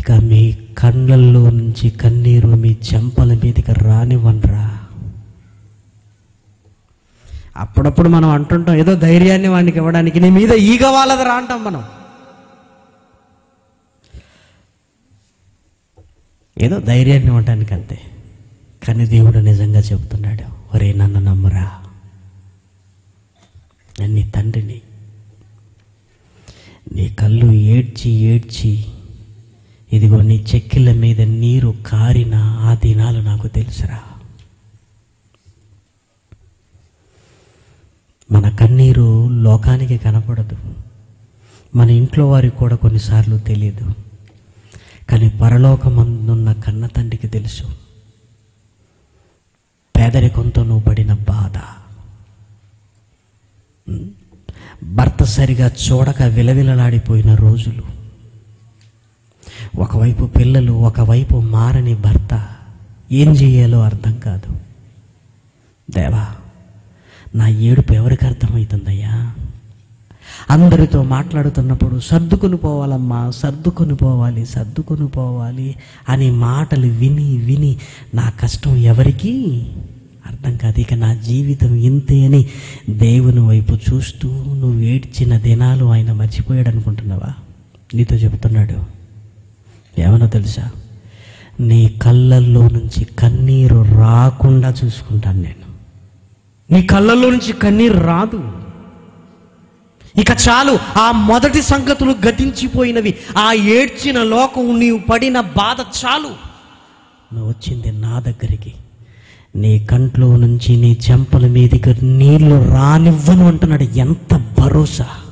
ఇక మీ కళ్ళల్లో నుంచి కన్నీరు మీ చెంపల మీదకి రానివ్వనరా అప్పుడప్పుడు మనం అంటుంటాం ఏదో ధైర్యాన్ని వాడికి ఇవ్వడానికి నీ మీద ఈగ వాళ్ళది రా అంటాం మనం ఏదో ధైర్యాన్ని ఇవ్వడానికి అంతే కానీ దేవుడు నిజంగా చెబుతున్నాడు ఒరే నన్ను నమ్మురా నేను నీ తండ్రిని నీ కళ్ళు ఏడ్చి ఏడ్చి ఇదిగో నీ చెక్కిళ్ళ మీద నీరు కారిన ఆ దినాలు నాకు తెలుసురా మన కన్నీరు లోకానికి కనపడదు మన ఇంట్లో వారికి కూడా కొన్నిసార్లు తెలియదు కానీ పరలోకమందున్న కన్న తండ్రికి తెలుసు పేదరికంతో నువ్వు పడిన బాధ ఉమ్. భర్త సరిగా చూడక విలవిలలాడిపోయిన రోజులు ఒకవైపు పిల్లలు ఒకవైపు మారని భర్త ఏం చేయాలో అర్థం కాదు దేవా నా ఏడుపు ఎవరికి అర్థమవుతుందయ్యా అందరితో మాట్లాడుతున్నప్పుడు సర్దుకొని పోవాలమ్మా సర్దుకొని పోవాలి సర్దుకొని పోవాలి అని మాటలు విని విని నా కష్టం ఎవరికీ అర్థం కాదు ఇక నా జీవితం ఇంతే అని దేవుని వైపు చూస్తూ నువ్వు ఏడ్చిన దినాలు ఆయన మర్చిపోయాడు అనుకుంటున్నావా నీతో చెబుతున్నాడు ఏమన్నా తెలుసా నీ కళ్ళల్లో నుంచి కన్నీరు రాకుండా చూసుకుంటాను నేను నీ కళ్ళల్లో నుంచి కన్నీరు రాదు ఇక చాలు ఆ మొదటి సంగతులు గతించిపోయినవి ఆ ఏడ్చిన లోకం నీవు పడిన బాధ చాలు నువ్వు వచ్చింది నా దగ్గరికి నీ కంట్లో నుంచి నీ చెంపల మీదకి నీళ్లు రానివ్వను అంటున్నాడు ఎంత భరోసా